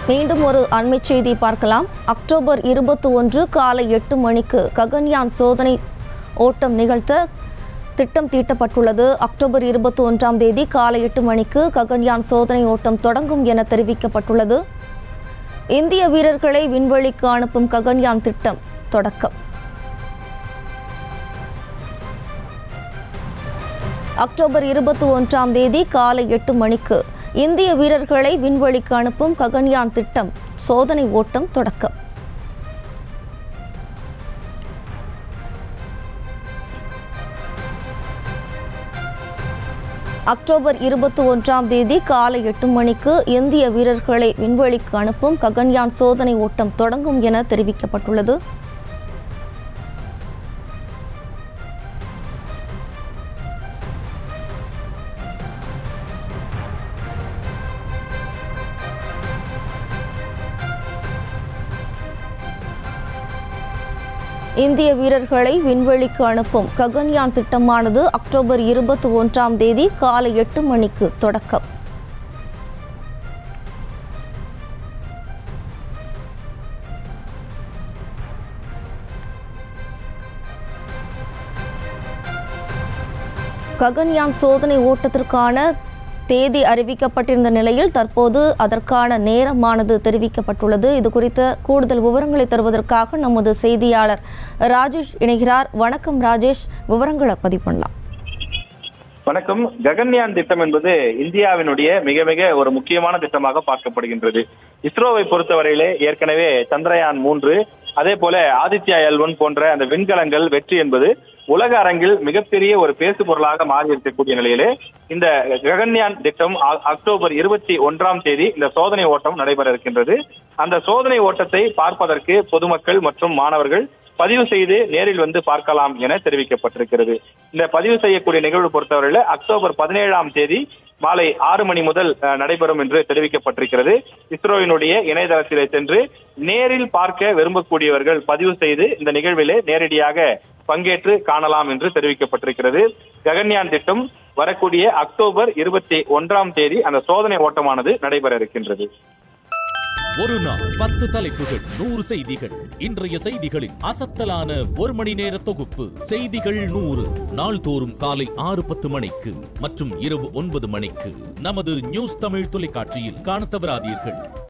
மீண்டும் ஒரு அண்மைச் செய்தி பார்க்கலாம் அக்டோபர் இருபத்தி ஒன்று காலை எட்டு மணிக்கு ககன்யான் சோதனை ஓட்டம் நிகழ்த்த திட்டம் தீட்டப்பட்டுள்ளது அக்டோபர் இருபத்தி ஒன்றாம் தேதி காலை எட்டு மணிக்கு ககன்யான் சோதனை ஓட்டம் தொடங்கும் என தெரிவிக்கப்பட்டுள்ளது இந்திய வீரர்களை விண்வெளிக்கு அனுப்பும் ககன்யான் திட்டம் தொடக்கம் அக்டோபர் இருபத்தி ஒன்றாம் தேதி காலை எட்டு மணிக்கு இந்திய வீரர்களை விண்வெளிக்கு அனுப்பும் ககன்யான் திட்டம் சோதனை ஓட்டம் தொடக்கம் அக்டோபர் இருபத்தி ஒன்றாம் தேதி காலை எட்டு மணிக்கு இந்திய வீரர்களை விண்வெளிக்கு அனுப்பும் ககன்யான் சோதனை ஓட்டம் தொடங்கும் என தெரிவிக்கப்பட்டுள்ளது இந்திய வீரர்களை விண்வெளிக்கு அனுப்பும் ககன்யான் திட்டமானது அக்டோபர் இருபத்தி ஒன்றாம் தேதி காலை எட்டு மணிக்கு தொடக்கம் ககன்யான் சோதனை ஓட்டத்திற்கான தேதி அறிவிக்கப்பட்டிருந்த நிலையில் தற்போது அதற்கான நேரமானது தெரிவிக்கப்பட்டுள்ளது இது குறித்த கூடுதல் விவரங்களை தருவதற்காக நமது செய்தியாளர் ராஜேஷ் இணைகிறார் வணக்கம் ராஜேஷ் விவரங்களை பதிவு பண்ணலாம் வணக்கம் ககன்யான் திட்டம் என்பது இந்தியாவினுடைய மிக மிக ஒரு முக்கியமான திட்டமாக பார்க்கப்படுகின்றது இஸ்ரோவை பொறுத்தவரையிலே ஏற்கனவே சந்திரயான் மூன்று அதே போல ஆதித்யா எல் ஒன் போன்ற அந்த விண்கலங்கள் வெற்றி என்பது உலக அரங்கில் மிகப்பெரிய ஒரு பேசு பொருளாக மாறி இருக்கக்கூடிய நிலையிலே இந்த ககன்யான் திட்டம் அ- அக்டோபர் இருபத்தி ஒன்றாம் தேதி இந்த சோதனை ஓட்டம் நடைபெற இருக்கின்றது அந்த சோதனை ஓட்டத்தை பார்ப்பதற்கு பொதுமக்கள் மற்றும் மாணவர்கள் பதிவு செய்து நேரில் வந்து பார்க்கலாம் என தெரிவிக்கப்பட்டிருக்கிறது இந்த பதிவு செய்யக்கூடிய நிகழ்வு பொறுத்தவரையில அக்டோபர் பதினேழாம் தேதி மாலை ஆறு மணி முதல் அஹ், நடைபெறும் என்று தெரிவிக்கப்பட்டிருக்கிறது இஸ்ரோவினுடைய இணையதளத்திலே சென்று நேரில் பார்க்க விரும்பக்கூடியவர்கள் பதிவு செய்து இந்த நிகழ்விலே நேரடியாக பங்கேற்று காணலாம் என்று தெரிவிக்கப்பட்டிருக்கிறது ககன்யான் திட்டம் வரக்கூடிய அக்டோபர் இருபத்தி ஒன்றாம் தேதி அந்த சோதனை ஓட்டமானது நடைபெற இருக்கின்றது ஒரு நாள் பத்து தலைப்புகள் நூறு செய்திகள் இன்றைய செய்திகளின் அசத்தலான ஒரு மணி நேர தொகுப்பு செய்திகள் நூறு நாள்தோறும் காலை ஆறு பத்து மணிக்கு மற்றும் இரவு ஒன்பது மணிக்கு நமது நியூஸ் தமிழ் தொலைக்காட்சியில் காணத் தவறாதீர்கள்